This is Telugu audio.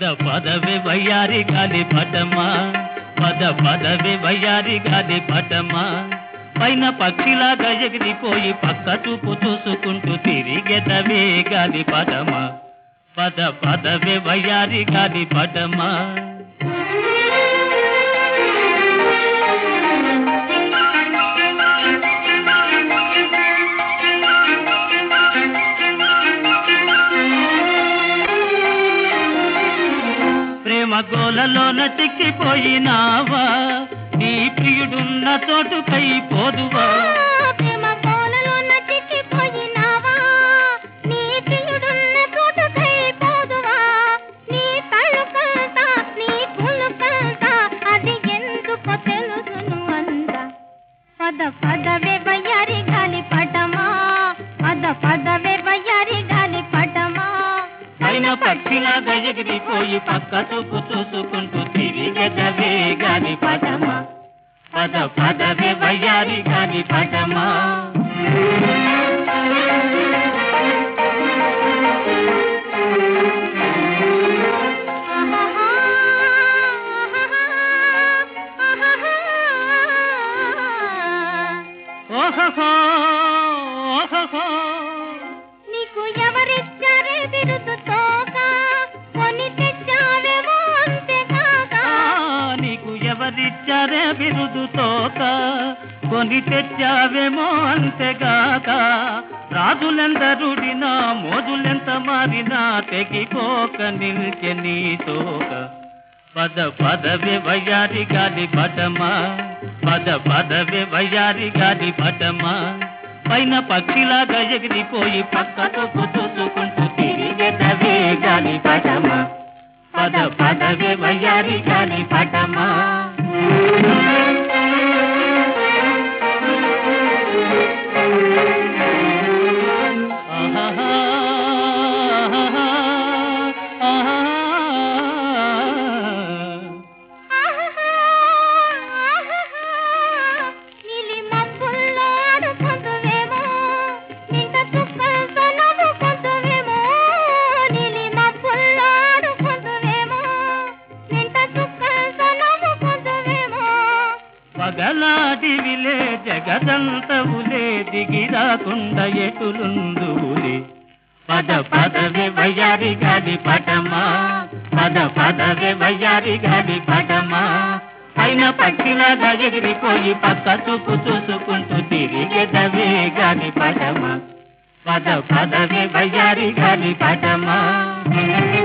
పద పదవి వయ్యారి గాలి పటమా పద పదవి వయ్యారి గాలి పటమా పైన పక్షిలాగా ఎగిరిపోయి పక్క చూపు చూసుకుంటూ తిరిగెదవే గాలి పటమా పద పదవి వయ్యారి గాలి పటమా ప్రేమ గోలలోన చిక్కిపోయినావా నీ ప్రియుడున్న చోటుకై పోదువా ప్రేమ కోలలోన చిక్కిపోయినావా నీ ప్రియుడున్న చోటుకై పోదువా నీ తలుకంతా నీ పులుకంతా అది ఎందుకో తెలుసును అంద పద పదవే వయ్యారి గాలి పటమా పద పదవే వయ్యారి గాలి పటమా పైన పక్షిలాగా ఎగిరిపోయి పక్క చూపు చూసుకుంటూ తిరిగెదవే గాలి పటమా పద పదవే వయ్యారి గాలి పటమా ఆహాహా, ఆహాహా, ఆహాహా. ఓహో ఓహో నీకు ఎవరిచ్చారే బిరుదు తోక కొని తెచ్చావేమో అంతేకాక నీకు ఎవరిచ్చారే బిరుదు తోక కొని తెచ్చావేమో అంతేగాక రాజులెందరుడినా మోజులెంత మారినా తెగిపోక నిల్చె నీ తోక పద పదవి వయ్యారి గాలి పటమా పద పదవి వయ్యారి గాలి పటమా పైన పక్షిలాగా ఎగిరిపోయి పక్కకు చూసుకుంటూ తిరిగెదవే గాలి పటమా పద పదవి వయ్యారి గాలి పటమా ఆహాహా, ఆహాహా. ఆహాహా, ఆహాహా. నీలి మబ్బుల్లో ఆడుకుందువేమో, నింట చుక్కలతో నవ్వుకుందువేమో. నీలి మబ్బుల్లో ఆడుకుందువేమో, నింట చుక్కలతో నవ్వుకుందువేమో. పగలాడివిలే జగదంతవులే దిగిరాకుండా ఎటులుందువులే పద పదవి వయ్యారి గాలి పటమా పద పదవి వయ్యారి గాలి పటమా పైన పక్షిలాగా ఎగిరిపోయి పక్క చూపు చూసుకుంటూ తిరిగెదవే గాలి పటమా పద పదవి వయ్యారి గాలి పటమా